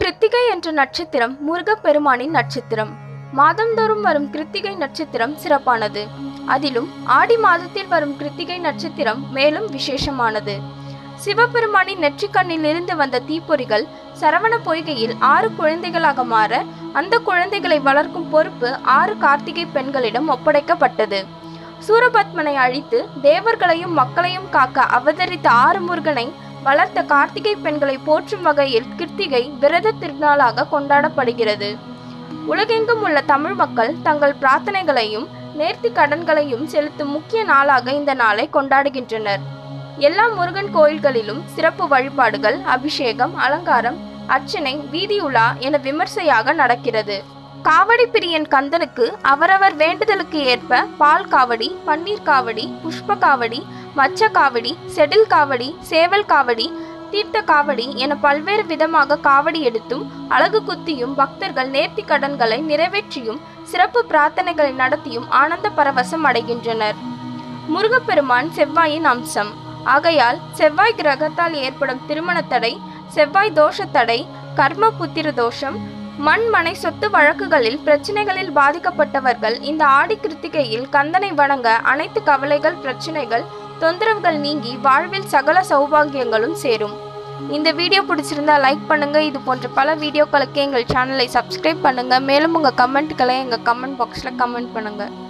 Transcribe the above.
கிருத்திகை என்ற நட்சத்திரம் முருகப்பெருமானின் நட்சத்திரம் மாதந்தோறும் வரும் கிருத்திகை நட்சத்திரம் சிறப்பானது அதிலும் ஆடி மாதத்தில் வரும் கிருத்திகை நட்சத்திரம் மேலும் விசேஷமானது சிவபெருமானின் நெற்றிக்கண்ணில் இருந்து வந்த தீப்பொறிகள் சரவண பொய்கையில் ஆறு குழந்தைகளாக மாற அந்த குழந்தைகளை வளர்க்கும் பொறுப்பு ஆறு கார்த்திகை பெண்களிடம் ஒப்படைக்கப்பட்டது சூரபத்மனை அழித்து தேவர்களையும் மக்களையும் காக்க அவதரித்த ஆறு முருகனை வளர்த்த கார்த்திகை பெண்களை போற்றும் வகையில் கிருத்திகை விரத திருநாளாக கொண்டாடப்படுகிறது உலகெங்கும் உள்ள தமிழ் மக்கள் தங்கள் பிரார்த்தனைகளையும் நேர்த்தி கடன்களையும் செலுத்தும் முக்கிய நாளாக இந்த நாளை கொண்டாடுகின்றனர் எல்லா முருகன் கோயில்களிலும் சிறப்பு வழிபாடுகள் அபிஷேகம் அலங்காரம் அர்ச்சனை வீதி உலா என விமர்சையாக நடக்கிறது காவடி பிரியன் கந்தனுக்கு அவரவர் வேண்டுதலுக்கு ஏற்ப பால் காவடி பன்னீர் காவடி புஷ்ப காவடி மச்ச காவடி செடில் காவடி சேவல் காவடி தீர்த்த காவடி என பல்வேறு விதமாக காவடி எடுத்தும் அழகு குத்தியும் பக்தர்கள் நேர்த்தி கடன்களை நிறைவேற்றியும் சிறப்பு பிரார்த்தனைகளை நடத்தியும் ஆனந்த பரவசம் அடைகின்றனர் முருகப்பெருமான் செவ்வாயின் அம்சம் ஆகையால் செவ்வாய் கிரகத்தால் ஏற்படும் திருமண தடை செவ்வாய் தோஷ தடை கர்ம புத்திர தோஷம் மண் மனை சொத்து வழக்குகளில் பிரச்சனைகளில் பாதிக்கப்பட்டவர்கள் இந்த ஆடி கிருத்திகையில் கந்தனை வணங்க அனைத்து கவலைகள் பிரச்சனைகள் தொந்தரவுகள் நீங்கி வாழ்வில் சகல சௌபாகியங்களும் சேரும் இந்த வீடியோ பிடிச்சிருந்தா லைக் பண்ணுங்க இது போன்ற பல வீடியோக்களுக்கு எங்கள் சேனலை சப்ஸ்கிரைப் பண்ணுங்க மேலும் உங்க கமெண்ட்களை எங்க கமெண்ட் பாக்ஸ்ல கமெண்ட் பண்ணுங்க